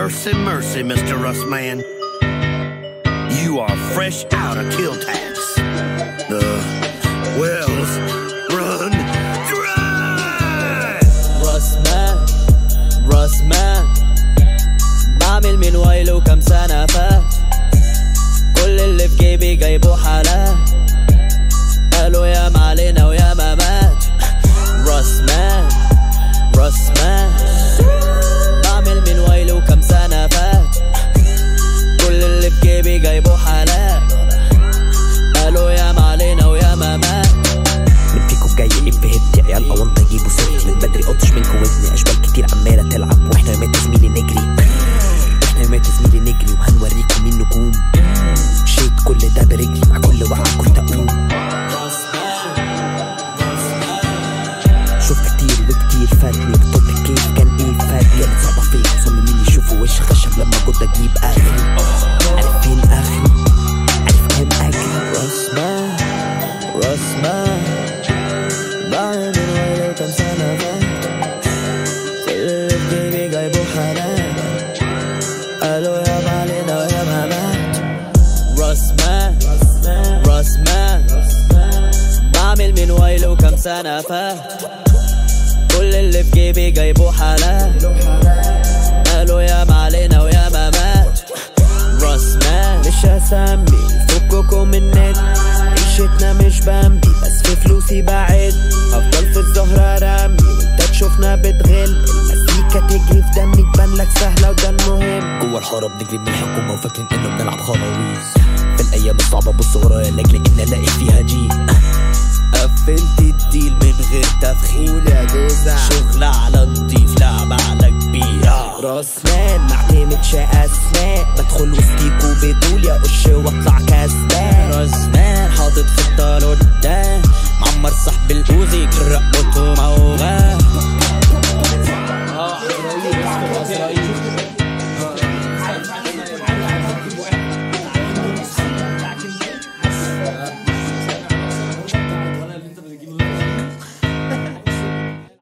Mercy, mercy, Mr. Rustman. You are fresh out of kill tax. The wells run dry! راس مان راس مان بعمل من ويله كام سنة فات كل اللي في جيبي جايبه حلال قالوا يا ما علينا ويا ما مات راس مان راس مان بعمل من ويله كام سنة فات كل اللي في جيبي جايبه حلال قالوا يا ما علينا ويا ما مات من فيكم جاي ايه في هبتي عيال اونطه يجيبوا سيرتي من بدري قطش منكم ودني اشبال كتير عماله تلعب واحنا يا مات زميلي نجري احنا يا مات زميلي نجري وهنوريكم مين نجوم مشيت كل ده برجلي مع كل وقعه كنت اقوم شفت كتير وكتير فاتني بطل الكيف كان ايه فات جابت صعبة فيك مصممين يشوفوا وش خشب لما جد اجيب اخري عارف فين اخري عارف كام اجري راس مان راس مان بعمل من ويله كام سنة فات كل اللي في جيبي جايبه حلال قالوا يا ما علينا ويا ما مات راس مان راس مان بعمل من ويله كام سنة فات كل اللي في جيبي جايبه حلال قالوا يا ما علينا ويا ما مات راس مان مش هسمي فككم من النت عيشتنا مش بامبي بس في فلوسي بعد افضل في الزهرة رمي وانت تشوفنا بتغل المزيكا تجري في دمي تبان لك سهلة وده المهم جوه الحاره بنجري من الحكومه وفاكرين انه بنلعب خلاويص في الايام الصعبه بص ورايا لاجل ان الاقي فيها جي قفلت الديل من غير تفخيم يا جوزع شغل على نضيف لعب على كبير راس مان معتمدش اسماء بدخل وسطيكوا بدول يا قش واطلع كسبان راس مان حاطط خطة لقدام معمر صاحب الاوزي جرقته موال